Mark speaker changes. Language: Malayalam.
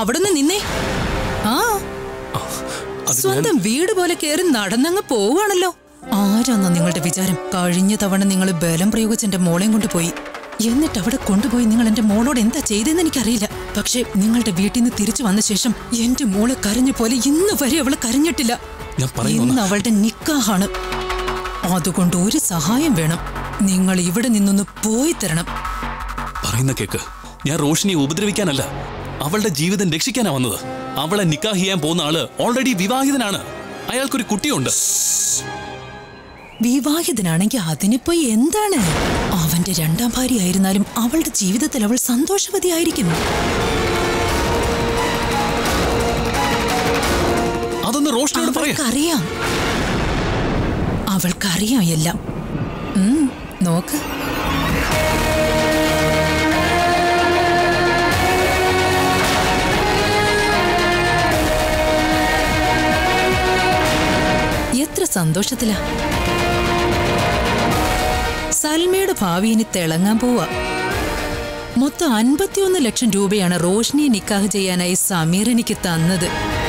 Speaker 1: അവിടുന്ന് നിന്നേ ആ
Speaker 2: അത് ഞാൻ
Speaker 1: സ്വന്തം വീട് പോലെ കയറി നടന്നങ്ങ് പോവാണല്ലോ ആരാന്നാ നിങ്ങളുടെ വിചാരം കഴിഞ്ഞ തവണ നിങ്ങൾ ബലം പ്രയോഗിച്ച് എന്റെ മോളെയും കൊണ്ടുപോയി എന്നിട്ട് അവിടെ കൊണ്ടുപോയി നിങ്ങൾ എന്റെ മോളോട് എന്താ ചെയ്തെന്ന് എനിക്കറിയില്ല പക്ഷെ നിങ്ങളുടെ വീട്ടിൽ നിന്ന് തിരിച്ചു വന്ന ശേഷം എന്റെ മോളെ കരഞ്ഞ പോലെ ഇന്ന് വരെ അവള് കരഞ്ഞിട്ടില്ല
Speaker 2: ഞാൻ പറയുന്നു
Speaker 1: ഇന്ന് അവളുടെ നിക്കാഹാണ് അതുകൊണ്ട് ഒരു സഹായം വേണം നിങ്ങൾ ഇവിടെ നിന്നൊന്ന് പോയി തരണം
Speaker 2: പറയുന്ന കേക്ക് ഞാൻ റോഷിനിയെ ഉപദ്രവിക്കാനല്ല അവളുടെ ജീവിതം രക്ഷിക്കാനാ വന്നത് അവളെ നിക്കാഹ് ചെയ്യാൻ പോകുന്ന ആള് ഓൾറെഡി വിവാഹിതനാണ് അയാൾക്കൊരു കുട്ടിയുണ്ട്
Speaker 1: വിവാഹിതനാണെങ്കിൽ അതിനിപ്പോ എന്താണ് അവന്റെ രണ്ടാം ഭാര്യ ആയിരുന്നാലും അവളുടെ ജീവിതത്തിൽ അവൾ സന്തോഷവതിയായിരിക്കും
Speaker 2: അതൊന്ന് റോഷിനിയോട് പറയാ
Speaker 1: അവൾക്കറിയാം അവൾക്കറിയാം എല്ലാം ഉം, നോക്ക് എത്ര സന്തോഷത്തിലാ സൽമയുടെ ഭാവി ഇനി തിളങ്ങാൻ പോവാ മൊത്തം അൻപത്തിയൊന്ന് ലക്ഷം രൂപയാണ് റോഷിനിയെ നിക്കാഹ് ചെയ്യാനായി സമീർ എനിക്ക് തന്നത്